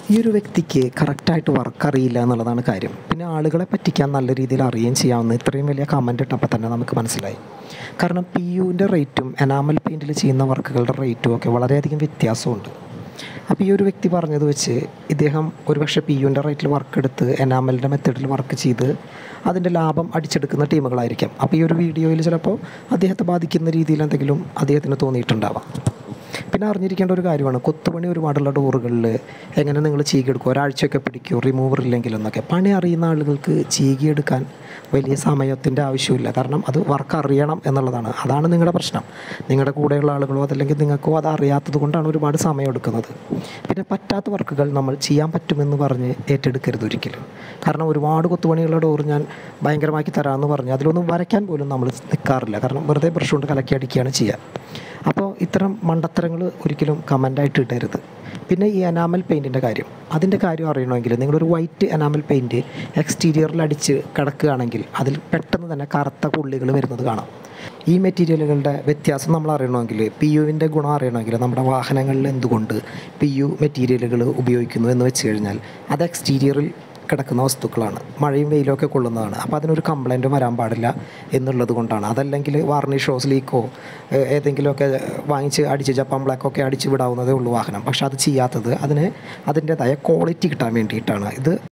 ഈ ഒരു വ്യക്തിക്ക് കറക്റ്റായിട്ട് വർക്ക് അറിയില്ല എന്നുള്ളതാണ് കാര്യം പിന്നെ ആളുകളെ പറ്റിക്കാൻ നല്ല രീതിയിൽ അറിയുകയും ചെയ്യാവുന്ന ഇത്രയും വലിയ കമൻറ്റ് ഇട്ടപ്പോൾ തന്നെ നമുക്ക് മനസ്സിലായി കാരണം പി യുവിൻ്റെ റേറ്റും എനാമൽ പെയിൻറ്റിൽ ചെയ്യുന്ന വർക്കുകളുടെ റേറ്റും ഒക്കെ വളരെയധികം വ്യത്യാസമുണ്ട് അപ്പോൾ ഈ ഒരു വ്യക്തി പറഞ്ഞത് വെച്ച് ഇദ്ദേഹം ഒരുപക്ഷെ പി യുവിൻ്റെ റേറ്റിൽ വർക്ക് എടുത്ത് എനാമലിൻ്റെ മെത്തേഡിൽ വർക്ക് ചെയ്ത് അതിൻ്റെ ലാഭം അടിച്ചെടുക്കുന്ന ടീമുകളായിരിക്കാം അപ്പോൾ ഈ ഒരു വീഡിയോയിൽ ചിലപ്പോൾ അദ്ദേഹത്തെ ബാധിക്കുന്ന രീതിയിൽ എന്തെങ്കിലും അദ്ദേഹത്തിന് തോന്നിയിട്ടുണ്ടാവാം പിന്നെ അറിഞ്ഞിരിക്കേണ്ട ഒരു കാര്യമാണ് കൊത്തുപണി ഒരുപാടുള്ള ഡോറുകളിൽ എങ്ങനെ നിങ്ങൾ ചീകിയെടുക്കും ഒരാഴ്ചയൊക്കെ പിടിക്കും റിമൂവർ ഇല്ലെങ്കിൽ എന്നൊക്കെ പണി അറിയുന്ന ആളുകൾക്ക് ചീകിയെടുക്കാൻ വലിയ സമയത്തിൻ്റെ ആവശ്യമില്ല കാരണം അത് വർക്ക് അറിയണം എന്നുള്ളതാണ് അതാണ് നിങ്ങളുടെ പ്രശ്നം നിങ്ങളുടെ കൂടെയുള്ള ആളുകളോ അതല്ലെങ്കിൽ നിങ്ങൾക്കോ അത് അറിയാത്തത് കൊണ്ടാണ് ഒരുപാട് സമയം എടുക്കുന്നത് പിന്നെ പറ്റാത്ത വർക്കുകൾ നമ്മൾ ചെയ്യാൻ പറ്റുമെന്ന് പറഞ്ഞ് ഏറ്റെടുക്കരുത് ഒരിക്കലും കാരണം ഒരുപാട് കൊത്തുപണിയുള്ള ഡോർ ഞാൻ ഭയങ്കരമാക്കി തരാമെന്ന് പറഞ്ഞ് അതിലൊന്നും വരയ്ക്കാൻ പോലും നമ്മൾ നിൽക്കാറില്ല കാരണം വെറുതെ ബ്രഷ് കൊണ്ട് കലക്കി അടിക്കുകയാണ് ചെയ്യുക അപ്പോൾ ഇത്തരം മണ്ടത്തരങ്ങൾ ഒരിക്കലും കമൻ്റായിട്ട് ഇടരുത് പിന്നെ ഈ എനാമൽ പെയിൻറ്റിൻ്റെ കാര്യം അതിൻ്റെ കാര്യം അറിയണമെങ്കിൽ നിങ്ങളൊരു വൈറ്റ് എനാമൽ പെയിൻറ്റ് എക്സ്റ്റീരിയറിൽ അടിച്ച് കിടക്കുകയാണെങ്കിൽ അതിൽ പെട്ടെന്ന് തന്നെ കറുത്ത പുള്ളികൾ വരുന്നത് കാണാം ഈ മെറ്റീരിയലുകളുടെ വ്യത്യാസം നമ്മൾ അറിയണമെങ്കിൽ പി യുവിൻ്റെ ഗുണം അറിയണമെങ്കിൽ നമ്മുടെ വാഹനങ്ങളിൽ എന്തുകൊണ്ട് പി യു മെറ്റീരിയലുകൾ ഉപയോഗിക്കുന്നു എന്ന് വെച്ച് കഴിഞ്ഞാൽ അത് എക്സ്റ്റീരിയറിൽ കിടക്കുന്ന വസ്തുക്കളാണ് മഴയും വെയിലും ഒക്കെ കൊള്ളുന്നതാണ് അപ്പോൾ അതിനൊരു കംപ്ലൈൻറ്റും വരാൻ പാടില്ല എന്നുള്ളത് കൊണ്ടാണ് അതല്ലെങ്കിൽ വാർണിഷോസ് ലീക്കോ ഏതെങ്കിലുമൊക്കെ വാങ്ങിച്ച് അടിച്ച് ജപ്പാൻ ബ്ലാക്കൊക്കെ അടിച്ച് വിടാവുന്നതേ ഉള്ളൂ വാഹനം പക്ഷെ അത് ചെയ്യാത്തത് അതിന് അതിൻ്റേതായ ക്വാളിറ്റി കിട്ടാൻ വേണ്ടിയിട്ടാണ് ഇത്